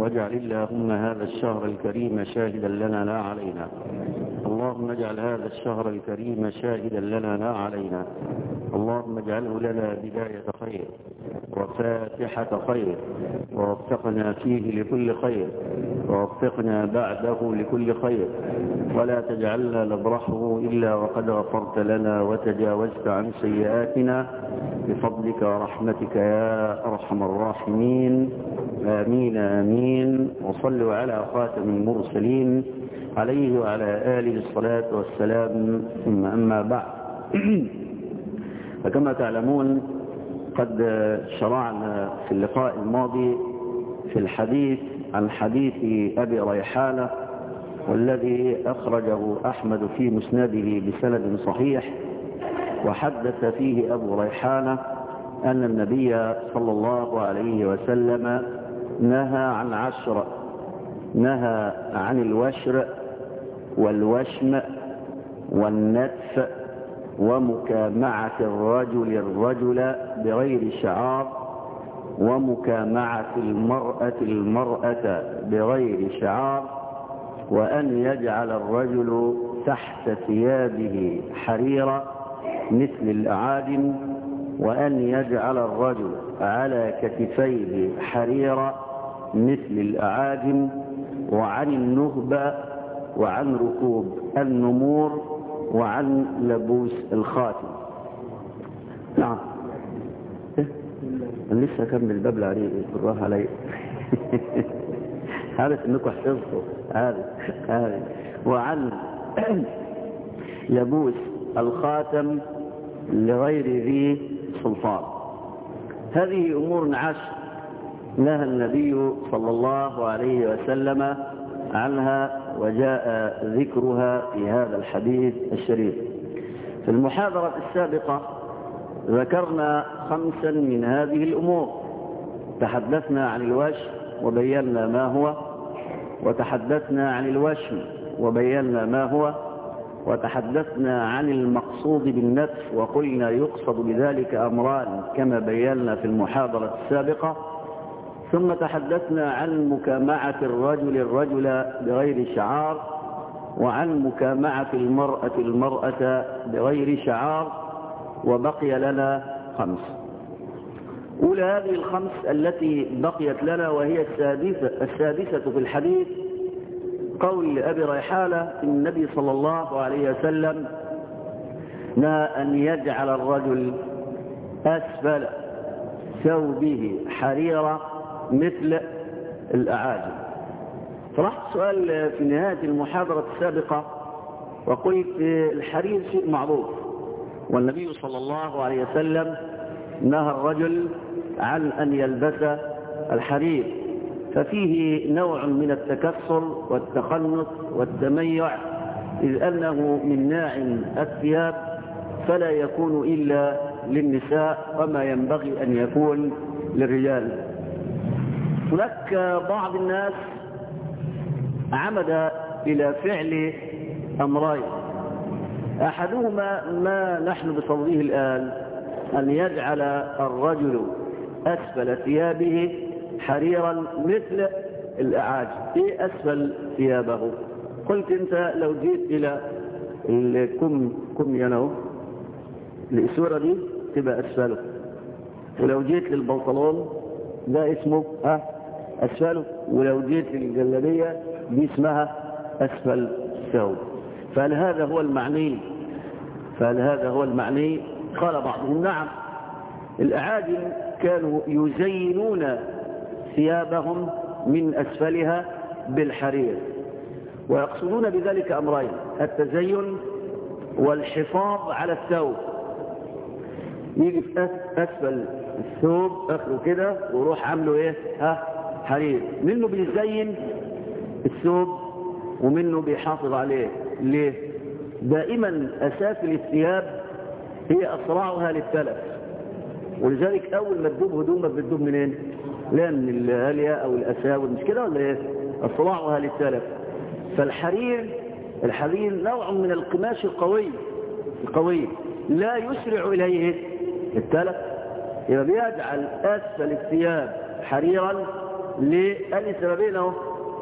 واجعل اللهم هذا الشهر الكريم شاهدا لنا لا علينا اللهم اجعل هذا الشهر الكريم شاهدا لنا لا علينا اللهم اجعله لنا بداية خير وفاتحة خير ووفقنا فيه لكل خير ووفقنا بعده لكل خير ولا تجعلنا نبرحه إلا وقد غفرت لنا وتجاوزت عن سيئاتنا بفضلك ورحمتك يا أرحم الراحمين آمين آمين وصلوا على خاتم المرسلين عليه وعلى آله الصلاة والسلام ثم أما بعد فكما تعلمون قد شرعنا في اللقاء الماضي في الحديث عن حديث أبي ريحانة والذي أخرجه أحمد في مسنده بسند صحيح وحدث فيه أبو ريحانة أن النبي صلى الله عليه وسلم نهى عن عشر نهى عن الوشر والوشم والنتف ومكامعة الرجل الرجل بغير شعار ومكامعة المرأة المرأة بغير شعار وأن يجعل الرجل تحت ثيابه حريرا مثل الأعادم وأن يجعل الرجل على كتفيه حريرا مثل الأعاجم وعن النهبة وعن ركوب النمور وعن لبوس الخاتم نعم أنا لسه أكمل الباب العريق بالراحة علي عارف انكم حفظتوا عارف عارف وعن لبوس الخاتم لغير ذي سلطان هذه أمور عشر نهى النبي صلى الله عليه وسلم عنها وجاء ذكرها في هذا الحديث الشريف في المحاضرة السابقة ذكرنا خمسا من هذه الأمور تحدثنا عن الوشم وبينا ما هو وتحدثنا عن الوشم وبينا ما هو وتحدثنا عن المقصود بالنفس وقلنا يقصد بذلك أمران كما بينا في المحاضرة السابقة ثم تحدثنا عن مكامعة الرجل الرجل بغير شعار وعن مكامعة المرأة المرأة بغير شعار وبقي لنا خمس أولى هذه الخمس التي بقيت لنا وهي السادسة, السادسة في الحديث قول أبي ريحانة النبي صلى الله عليه وسلم نهى أن يجعل الرجل أسفل ثوبه حريرة مثل الأعاجم طرحت سؤال في نهاية المحاضرة السابقة وقلت الحرير شيء معروف والنبي صلى الله عليه وسلم نهى الرجل عن أن يلبس الحرير ففيه نوع من التكسر والتخنث والتميع إذ أنه من ناعم الثياب فلا يكون إلا للنساء وما ينبغي أن يكون للرجال هناك بعض الناس عمد إلى فعل أمرين أحدهما ما نحن بصدره الآن أن يجعل الرجل أسفل ثيابه حريرا مثل الأعاجم إيه أسفل ثيابه قلت أنت لو جيت إلى الكم كم ينو الإسورة دي تبقى أسفله ولو جيت للبنطلون ده اسمه ها أسفله ولو جيت للجلابية دي اسمها أسفل الثوب فهل هذا هو المعني فهل هذا هو المعني قال بعضهم نعم الأعاجم كانوا يزينون ثيابهم من أسفلها بالحرير ويقصدون بذلك أمرين التزين والحفاظ على الثوب يجي في أسفل الثوب أخره كده ويروح عامله إيه ها حرير منه بيزين الثوب ومنه بيحافظ عليه ليه دائما أسافل الثياب هي أسرعها للتلف ولذلك أول ما تدوب هدومك بتدوب منين لا من الهالية أو الأساور مش كده ولا إيه أسرعها للتلف فالحرير الحرير نوع من القماش القوي القوي لا يسرع إليه التلف يبقى بيجعل أسفل الثياب حريرا ليه قال لي سببين اهو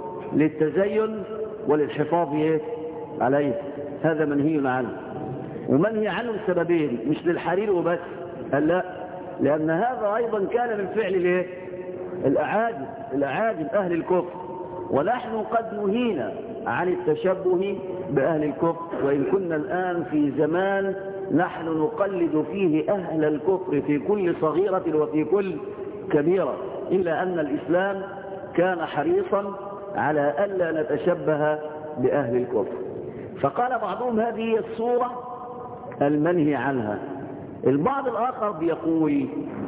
للتزين وللحفاظ ايه عليه هذا منهي عنه ومنهي عنه لسببين مش للحرير وبس قال لا لأن هذا أيضا كان من فعل الايه الأعاجم الأعاجم أهل الكفر ونحن قد نهينا عن التشبه بأهل الكفر وإن كنا الآن في زمان نحن نقلد فيه أهل الكفر في كل صغيرة وفي كل كبيرة إلا أن الإسلام كان حريصا على ألا نتشبه بأهل الكفر فقال بعضهم هذه هي الصورة المنهي عنها البعض الآخر بيقول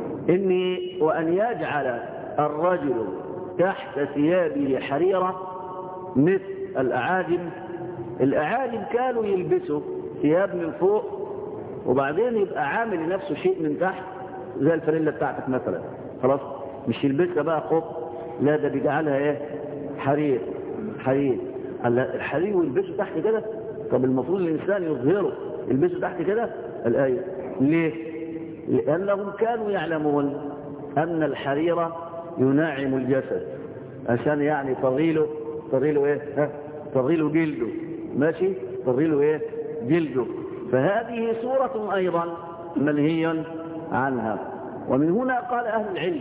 إني وأن يجعل الرجل تحت ثيابه حريرة مثل الأعاجم الأعاجم كانوا يلبسوا ثياب من فوق وبعدين يبقى عامل لنفسه شيء من تحت زي الفانيلا بتاعتك مثلا خلاص مش يلبسها بقى خط لا ده بيجعلها ايه حرير حرير الحرير ويلبسه تحت كده طب المفروض الإنسان يظهره يلبسه تحت كده الآية ليه لأنهم كانوا يعلمون أن الحرير يناعم الجسد عشان يعني تغيله تغيله ايه ها تغيله جلده ماشي تغيله ايه جلده فهذه صورة أيضا منهي عنها ومن هنا قال أهل العلم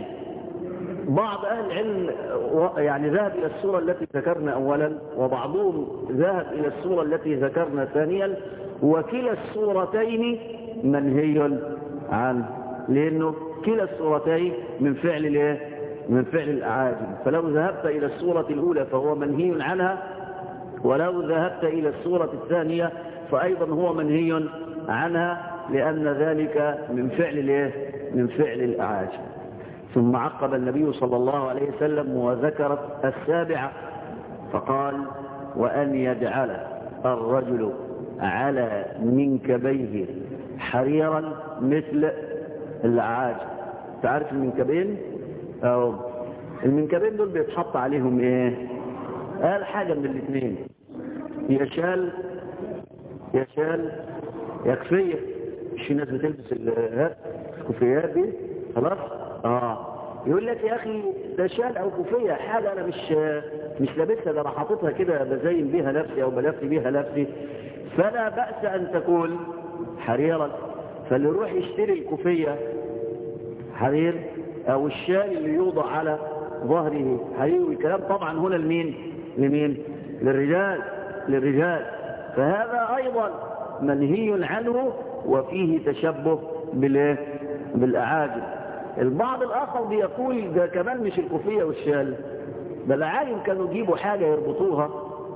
بعض أهل العلم يعني ذهب إلى الصورة التي ذكرنا أولا وبعضهم ذهب إلى الصورة التي ذكرنا ثانيا وكلا الصورتين منهي عنه لأنه كلا الصورتين من فعل الايه من فعل الأعاجم فلو ذهبت إلى الصورة الأولى فهو منهي عنها ولو ذهبت إلى الصورة الثانية فأيضا هو منهي عنها لأن ذلك من فعل الايه من فعل الأعاجم ثم عقب النبي صلى الله عليه وسلم وذكر السابعة فقال وأن يجعل الرجل على منكبيه حريرا مثل العاج تعرف المنكبين أو المنكبين دول بيتحط عليهم ايه قال حاجة من الاثنين يا شال يا شال يا كفية مش في ناس بتلبس الكوفيات دي خلاص اه يقول لك يا اخي ده شال او كوفية حاجة انا مش مش لابسها ده انا حاططها كده بزين بيها نفسي او بلفي بيها نفسي فلا بأس ان تكون حريرا فاللي يروح يشتري الكوفية حرير او الشال اللي يوضع على ظهره حرير والكلام طبعا هنا لمين لمين للرجال للرجال فهذا ايضا منهي عنه وفيه تشبه بالايه بالاعاجم البعض الاخر بيقول ده كمان مش الكوفية والشال ده العالم كانوا يجيبوا حاجة يربطوها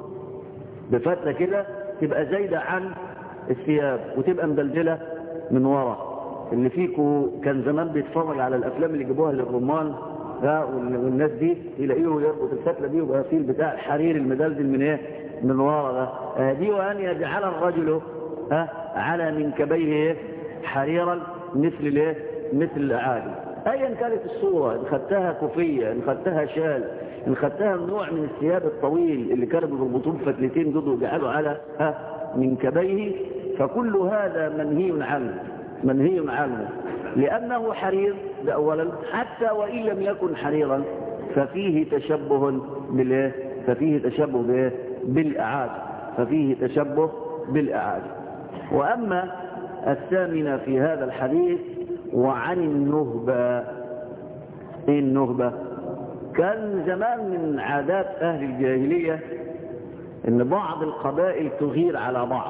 بفتلة كده تبقى زايدة عن الثياب وتبقى مدلدلة من ورا اللي فيكو كان زمان بيتفرج على الافلام اللي جابوها للرمان ها والناس دي يلاقيه يربط الفتلة دي ويبقى فيه بتاع الحرير المدلدل من ايه من ورا ده آه دي وان يجعل الرجل ها على منكبيه ايه حريرا مثل الايه مثل الاعادي ايا كانت الصورة ان خدتها كوفية ان خدتها شال ان خدتها نوع من الثياب الطويل اللي كانوا بيربطوه فتلتين دول ويجعلوا على ها منكبيه فكل هذا منهي عنه منهي عنه لأنه حرير ده أولا حتى وإن لم يكن حريرا ففيه تشبه بالإيه ففيه تشبه بالإيه بالأعاد ففيه تشبه بالأعاد وأما الثامنة في هذا الحديث وعن النهبة إيه النهبة كان زمان من عادات أهل الجاهلية ان بعض القبائل تغير على بعض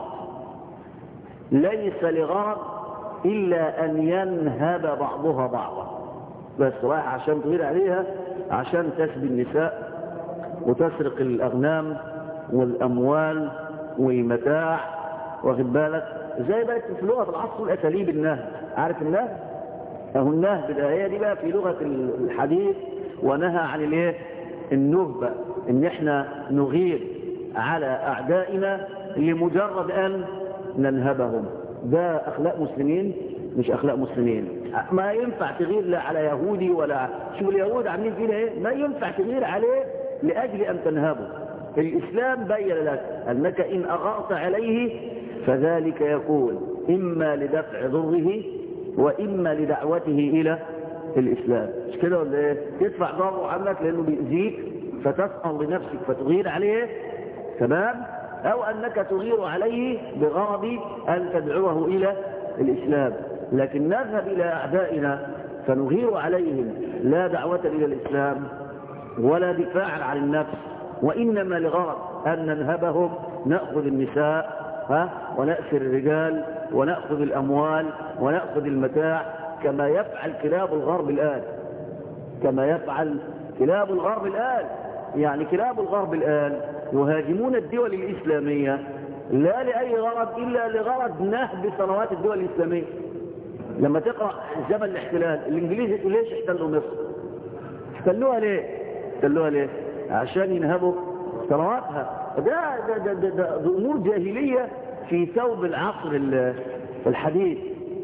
ليس لغرض إلا أن ينهب بعضها بعضا بس رايح عشان تغير عليها عشان تسبي النساء وتسرق الأغنام والأموال والمتاع واخد بالك زي بقى في لغة العصر الأساليب النهب عارف النهب اهو النهب ده هي دي بقى في لغة الحديث ونهى عن الايه النهبة ان احنا نغير على أعدائنا لمجرد أن ننهبهم ده أخلاق مسلمين مش أخلاق مسلمين ما ينفع تغير لا على يهودي ولا شوف اليهود عاملين فينا ايه ما ينفع تغير عليه لأجل أن تنهبه الإسلام بين لك أنك إن أغرت عليه فذلك يكون إما لدفع ضره وإما لدعوته إلى الإسلام مش كده ولا ايه تدفع ضرره عنك لأنه بيأذيك فتسأل لنفسك فتغير عليه تمام أو أنك تغير عليه بغرض أن تدعوه إلى الإسلام لكن نذهب إلى أعدائنا فنغير عليهم لا دعوة إلى الإسلام ولا دفاعا عن النفس وإنما لغرض أن ننهبهم نأخذ النساء ها ونأسر الرجال ونأخذ الأموال ونأخذ المتاع كما يفعل كلاب الغرب الآن كما يفعل كلاب الغرب الآن يعني كلاب الغرب الآن يهاجمون الدول الإسلامية لا لأي غرض إلا لغرض نهب ثروات الدول الإسلامية لما تقرأ زمن الاحتلال الإنجليز ليش احتلوا مصر احتلوها ليه احتلوها ليه عشان ينهبوا ثرواتها ده ده ده, ده, ده, ده أمور جاهلية في ثوب العصر الحديث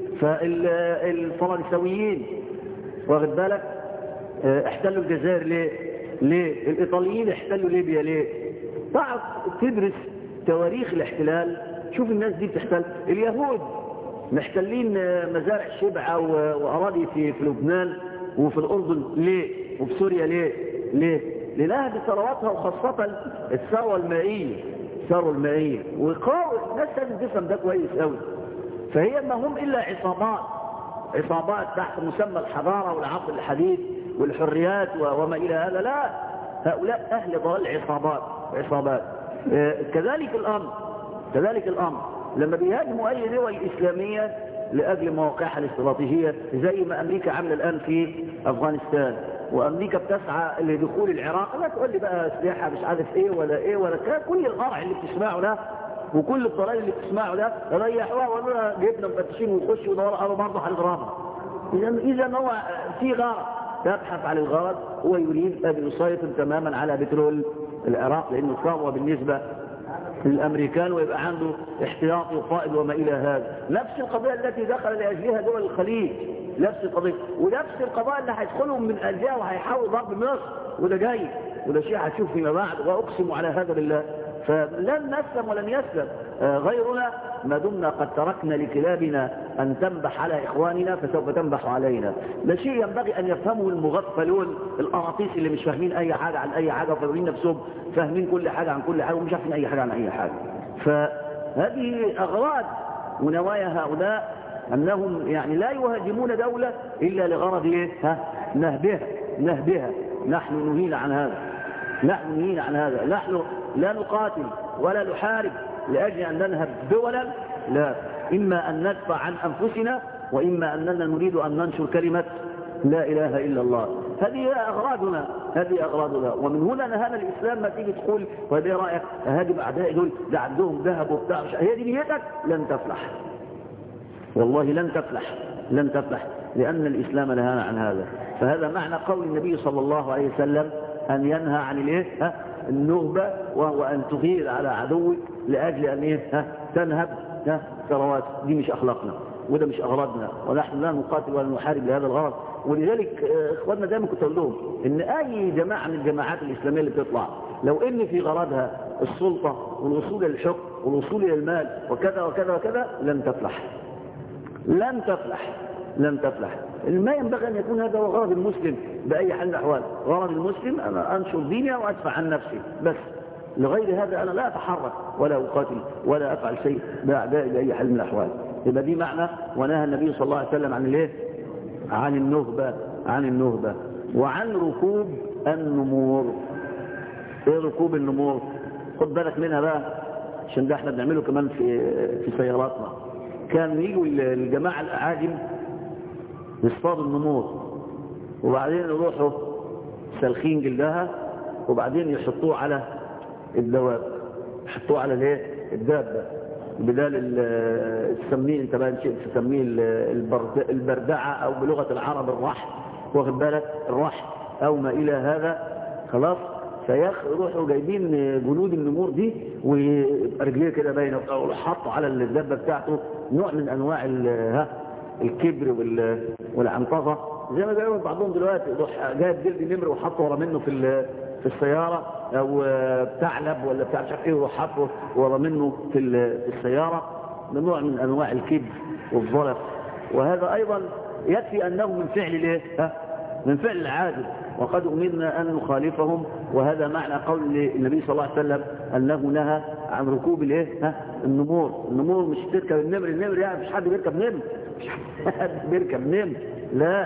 فالفرنسويين واخد بالك احتلوا الجزائر ليه ليه الإيطاليين احتلوا ليبيا ليه تعرف تدرس تواريخ الاحتلال شوف الناس دي بتحتل اليهود محتلين مزارع شبعة وأراضي في, في لبنان وفي الأردن ليه وفي سوريا ليه ليه لنهب ثرواتها وخاصة الثروة المائية الثروة المائية وقاوم الناس لازم تفهم ده كويس قوي فهي ما هم إلا عصابات عصابات تحت مسمى الحضارة والعصر الحديث والحريات وما إلى هذا لا هؤلاء أهل ضلال عصابات عصابات كذلك الأمر كذلك الأمر لما بيهاجموا أي دول إسلامية لأجل مواقعها الاستراتيجية زي ما أمريكا عاملة الآن في أفغانستان وأمريكا بتسعى لدخول العراق لا تقول لي بقى أسلحة مش عارف إيه ولا إيه ولا كل القرع اللي بتسمعه ده وكل الضلال اللي بتسمعه ده ريحوها وقالوا لنا جبنا مفتشين ويخشوا يدوروا قالوا برضه هنضربها إذا إذا هو في غرض تبحث عن الغرض هو يريد أن يسيطر تماما على بترول العراق لأنه ثروة بالنسبة للأمريكان ويبقى عنده احتياطي وقائد وما إلى هذا نفس القضية التي دخل لأجلها دول الخليج نفس القضية ونفس القضايا اللي هيدخلهم من أجلها وهيحاول ضرب مصر وده جاي وده شيء هتشوف فيما بعد وأقسم على هذا بالله فلن نسلم ولن يسلم غيرنا ما دمنا قد تركنا لكلابنا أن تنبح على إخواننا فسوف تنبح علينا ده شيء ينبغي أن يفهمه المغفلون الأراطيس اللي مش فاهمين أي حاجة عن أي حاجة وفاهمين نفسهم فاهمين كل حاجة عن كل حاجة ومش عارفين أي حاجة عن أي حاجة فهذه أغراض ونوايا هؤلاء أنهم يعني لا يهاجمون دولة إلا لغرض إيه؟ ها؟ نهبها نهبها نحن نهينا عن هذا نحن نهينا عن هذا نحن لا نقاتل ولا نحارب لأجل أن ننهب دولا لا إما أن ندفع عن أنفسنا وإما أننا نريد أن ننشر كلمة لا إله إلا الله هذه أغراضنا هذه أغراضنا ومن هنا نهانا الإسلام ما تيجي تقول وهذه رأيك هاجم أعدائي دول ده عندهم ذهب وبتاع هي دي نيتك لن تفلح والله لن تفلح لن تفلح لأن الإسلام نهانا عن هذا فهذا معنى قول النبي صلى الله عليه وسلم أن ينهى عن الايه ها النهبة وهو أن تغير على عدوك لأجل أن ايه ها تنهب ها ثروات دي مش أخلاقنا وده مش أغراضنا ونحن لا نقاتل ولا نحارب لهذا الغرض ولذلك إخواننا دايما كنت أقول لهم إن أي جماعة من الجماعات الإسلامية اللي بتطلع لو إن في غرضها السلطة والوصول إلى الحكم والوصول إلى المال وكذا وكذا وكذا لن تفلح لن تفلح لن تفلح ما ينبغي أن يكون هذا هو غرض المسلم بأي حال من الأحوال غرض المسلم أنا أنشر ديني وأدفع عن نفسي بس لغير هذا أنا لا أتحرك ولا أقاتل ولا أفعل شيء بأعدائي بأي حال من الأحوال يبقى دي معنى ونهى النبي صلى الله عليه وسلم عن الايه عن النهبة عن النهبة وعن ركوب النمور ايه ركوب النمور خد بالك منها بقى عشان ده احنا بنعمله كمان في في سياراتنا كان يجوا الجماعة الأعاجم يصطادوا النمور وبعدين يروحوا سلخين جلدها وبعدين يحطوه على الدواب يحطوه على الايه الدابة بدال تسميه انت بقى تسميه البردعة او بلغة العرب الرح واخد بالك الرح او ما الى هذا خلاص فيروحوا جايبين جلود النمور دي ورجليه كده باينه وحطوا على الدبه بتاعته نوع من انواع ها الكبر والعنطزه زي ما بيعملوا بعضهم دلوقتي يروح جايب جلد نمر وحطه ورا منه في في السياره او ثعلب ولا بتاع مش عارف ايه ويروح حاطه ورا منه في السياره نوع من انواع الكبر والظلف وهذا ايضا يكفي أنه من فعل الايه ها؟ من فعل العادل وقد أمرنا أن نخالفهم وهذا معنى قول النبي صلى الله عليه وسلم أنه نهى عن ركوب الايه ها؟ النمور النمور مش تركب النمر النمر يعني مش حد بيركب نمر مش حد بيركب نمر لا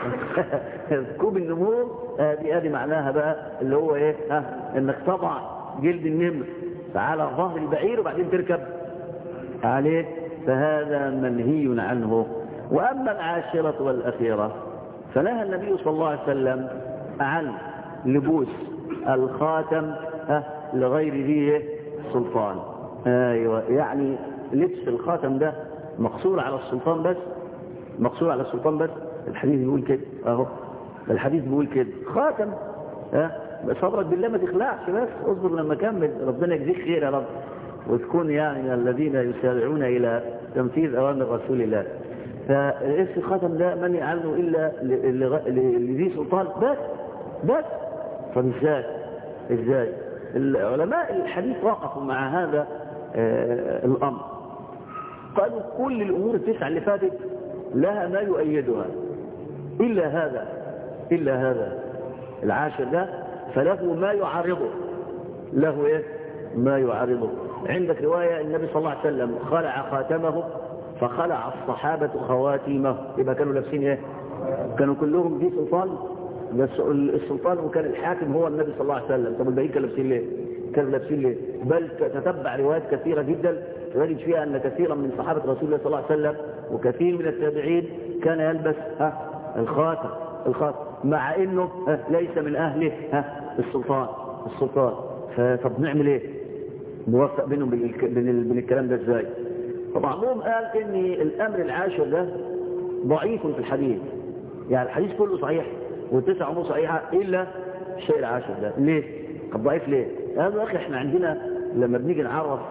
ركوب النمور هذه هذه معناها بقى اللي هو ايه ها انك تضع جلد النمر على ظهر البعير وبعدين تركب عليه فهذا منهي عنه واما العاشره والاخيره فنهى النبي صلى الله عليه وسلم عن لبوس الخاتم ها لغير ذي سلطان ايوه يعني لبس الخاتم ده مقصور على السلطان بس مقصور على السلطان بس الحديث بيقول كده اهو الحديث بيقول كده خاتم ها صبرك بالله ما تخلعش بس اصبر لما اكمل ربنا يجزيك خير يا رب وتكون يعني من الذين يسارعون الى تنفيذ اوامر رسول الله فاسم الخاتم ده منع عنه الا لذي سلطان بس بس طب ازاي ازاي العلماء الحديث وقفوا مع هذا آه الامر قالوا كل الامور التسعه اللي فاتت لها ما يؤيدها الا هذا الا هذا العاشر ده فله ما يعارضه له ايه ما يعارضه عندك روايه النبي صلى الله عليه وسلم خلع خاتمه فخلع الصحابه خواتيمه يبقى كانوا لابسين ايه كانوا كلهم ذي سلطان بس السلطان وكان الحاكم هو النبي صلى الله عليه وسلم طب الباقيين كانوا لابسين ليه كانوا لابسين ليه بل تتبع روايات كثيره جدا تجد فيها ان كثيرا من صحابه رسول الله صلى الله عليه وسلم وكثير من التابعين كان يلبس ها الخاتم الخاتم مع انه ها ليس من اهله ها السلطان السلطان طب نعمل ايه نوفق بينهم بين الكلام ده ازاي فبعضهم قال ان الامر العاشر ده ضعيف في الحديث يعني الحديث كله صحيح والتسع امور صحيحه الا الشيء العاشر ده ليه طب ضعيف ليه هذا يا اخي احنا عندنا لما بنيجي نعرف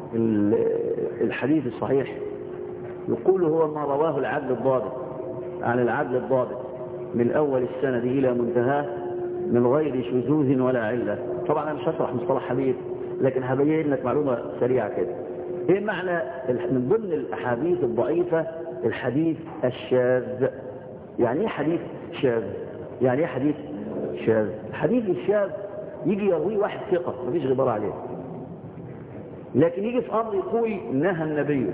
الحديث الصحيح يقول هو ما رواه العدل الضابط عن العدل الضابط من اول السند الى منتهاه من غير شذوذ ولا عله طبعا انا مش هشرح مصطلح حديث لكن هبين لك معلومه سريعه كده ايه معنى من ضمن الاحاديث الضعيفه الحديث الشاذ يعني ايه حديث شاذ يعني ايه حديث شاذ الحديث الشاذ يجي يرويه واحد ثقه مفيش غبار عليه لكن يجي في امر يقول نهى النبي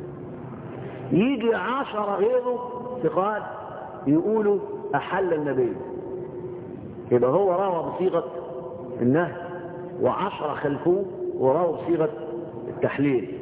يجي عشرة غيره ثقات يقولوا احل النبي يبقى هو روى بصيغه النهي وعشرة خلفوه وروى بصيغه التحليل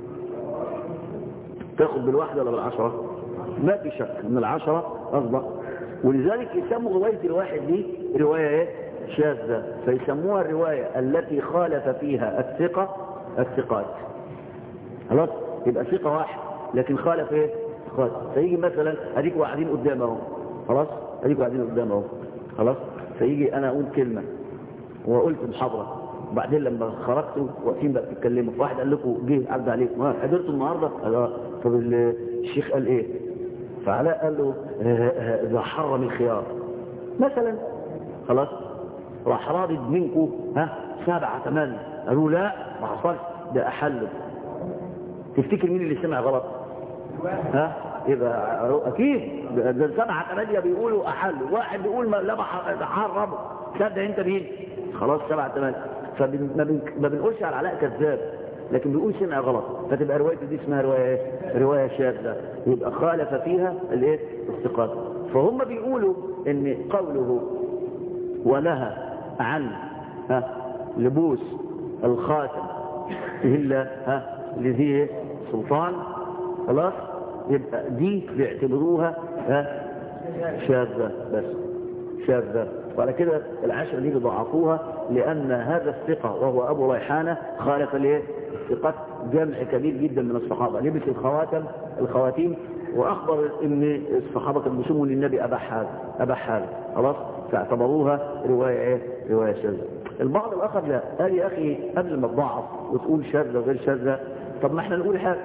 تاخد بالواحده ولا بالعشره ما في شك ان العشره اصبح ولذلك يسموا روايه الواحد دي روايه ايه شاذه فيسموها الروايه التي خالف فيها الثقه الثقات خلاص يبقى ثقه واحد لكن خالف ايه خالف فيجي مثلا اديك قاعدين قدام اهو خلاص اديك قاعدين قدام اهو خلاص فيجي انا اقول كلمه وقلت محاضره وبعدين لما خرجتوا واقفين بقى بتتكلموا واحد قال لكم جه عدى عليكم ها حضرتوا النهارده قال طب الشيخ قال ايه فعلاء قال له ده حرم الخيار مثلا خلاص راح رابط منكم ها سبعة ثمانية قالوا لا ما حصلش ده أحله تفتكر مين اللي سمع غلط ها يبقى اكيد ده سبعة ثمانية بيقولوا أحلوا واحد بيقول ما لا حرموا تصدق انت مين خلاص سبعة ثمانية فما بنقولش على علاء كذاب لكن بيقول سمع غلط فتبقى روايته دي اسمها روايه ايه روايه شاذه يبقى خالف فيها الايه الثقات فهم بيقولوا ان قوله ونهى عن ها لبوس الخاتم الا ها لذي سلطان خلاص يبقى دي بيعتبروها ها شاذه بس شاذه وعلى كده العشرة دي بيضعفوها لأن هذا الثقة وهو أبو ريحانة خالف الايه الثقات جمع كبير جدا من الصحابة لبس الخواتم الخواتيم وأخبر أن الصحابة كانوا بيسموا للنبي أباح هذا أباح هذا خلاص فاعتبروها رواية إيه رواية شاذة البعض الآخر لا قال يا أخي قبل ما تضعف وتقول شاذة وغير شاذة طب ما احنا نقول حاجة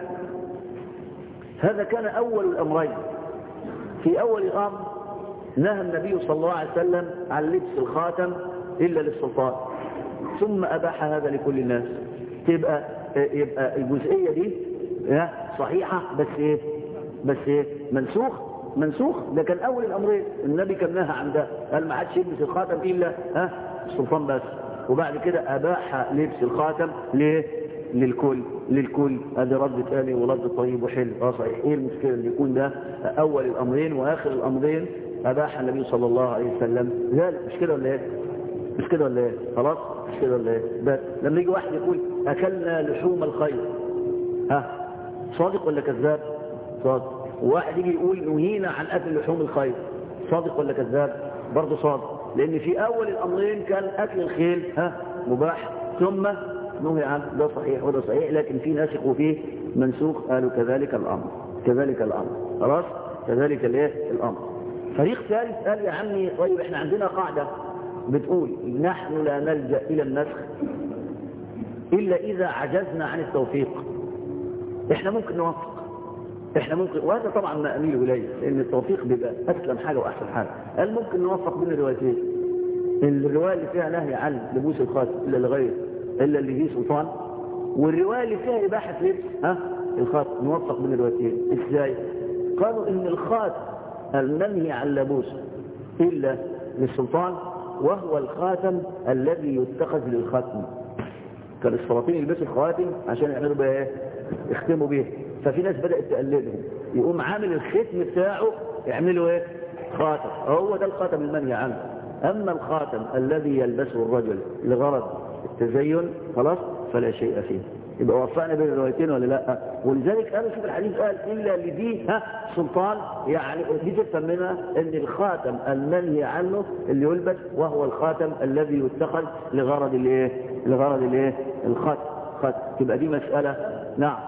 هذا كان أول الأمرين في أول أمر نهى النبي صلى الله عليه وسلم عن لبس الخاتم إلا للسلطان ثم أباح هذا لكل الناس تبقى يبقى الجزئية دي صحيحة بس ايه بس ايه منسوخ منسوخ ده كان اول الامرين النبي كان نهى عن ده قال ما حدش يلبس الخاتم الا ها السلطان بس وبعد كده اباح لبس الخاتم ليه للكل للكل ادي رد ثاني ورد طيب وحلو اه صحيح ايه المشكله اللي يكون ده اول الامرين واخر الامرين اباح النبي صلى الله عليه وسلم ذلك مش كده ولا ايه مش كده ولا ايه خلاص مش كده ولا ايه بس لما يجي واحد يقول اكلنا لحوم الخير ها صادق ولا كذاب صادق وواحد يجي يقول نهينا عن اكل لحوم الخير صادق ولا كذاب برضه صادق لان في اول الامرين كان اكل الخيل ها مباح ثم نهي عنه ده صحيح وده صحيح لكن في ناسخ وفيه منسوخ قالوا كذلك الامر كذلك الامر خلاص كذلك الايه الامر فريق ثالث قال يا عمي طيب احنا عندنا قاعده بتقول نحن لا نلجا الى النسخ الا اذا عجزنا عن التوفيق احنا ممكن نوفق احنا ممكن وهذا طبعا ما اميل اليه لان التوفيق بيبقى اسلم حاجه واحسن حاجه قال ممكن نوفق بين الروايتين الروايه اللي فيها نهي عن لبوس الخاتم الا لغير الا اللي فيه سلطان والروايه اللي فيها اباحه لبس ها الخاتم نوفق بين الروايتين ازاي قالوا ان الخاتم المنهي عن لبوسه الا للسلطان وهو الخاتم الذي يتخذ للختم كان السلاطين يلبسوا الخواتم عشان يعملوا بها ايه يختموا بيها ففي ناس بدأت تقلدهم يقوم عامل الختم بتاعه يعملوا ايه خاتم هو ده الخاتم المنهي عنه اما الخاتم الذي يلبسه الرجل لغرض التزين خلاص فلا شيء فيه يبقى وفقنا بين الروايتين ولا لا ولذلك قالوا شوف الحديث قال الا لدي ها سلطان يعني دي تفهم منها ان الخاتم المنهي عنه اللي يلبس وهو الخاتم الذي يتخذ لغرض الايه لغرض الايه الختم ختم تبقى دي مساله نعم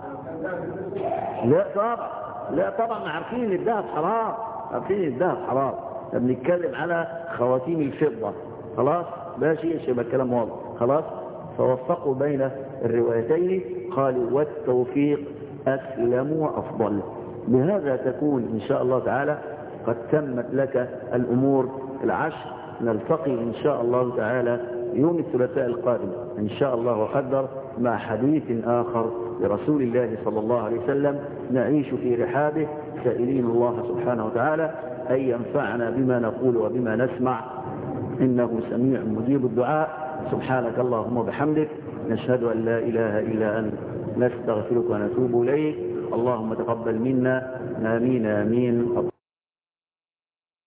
لا طبعا لا طبعا عارفين ان الذهب حرام عارفين ان الذهب حرام بنتكلم على خواتيم الفضه خلاص ماشي يبقى الكلام واضح خلاص فوفقوا بين الروايتين قالوا والتوفيق أسلم وأفضل بهذا تكون إن شاء الله تعالى قد تمت لك الأمور العشر نلتقي إن شاء الله تعالى يوم الثلاثاء القادم إن شاء الله وقدر مع حديث آخر لرسول الله صلى الله عليه وسلم نعيش في رحابه سائلين الله سبحانه وتعالى أن ينفعنا بما نقول وبما نسمع إنه سميع مجيب الدعاء سبحانك اللهم وبحمدك نشهد أن لا إله إلا أنت نستغفرك ونتوب إليك اللهم تقبل منا آمين آمين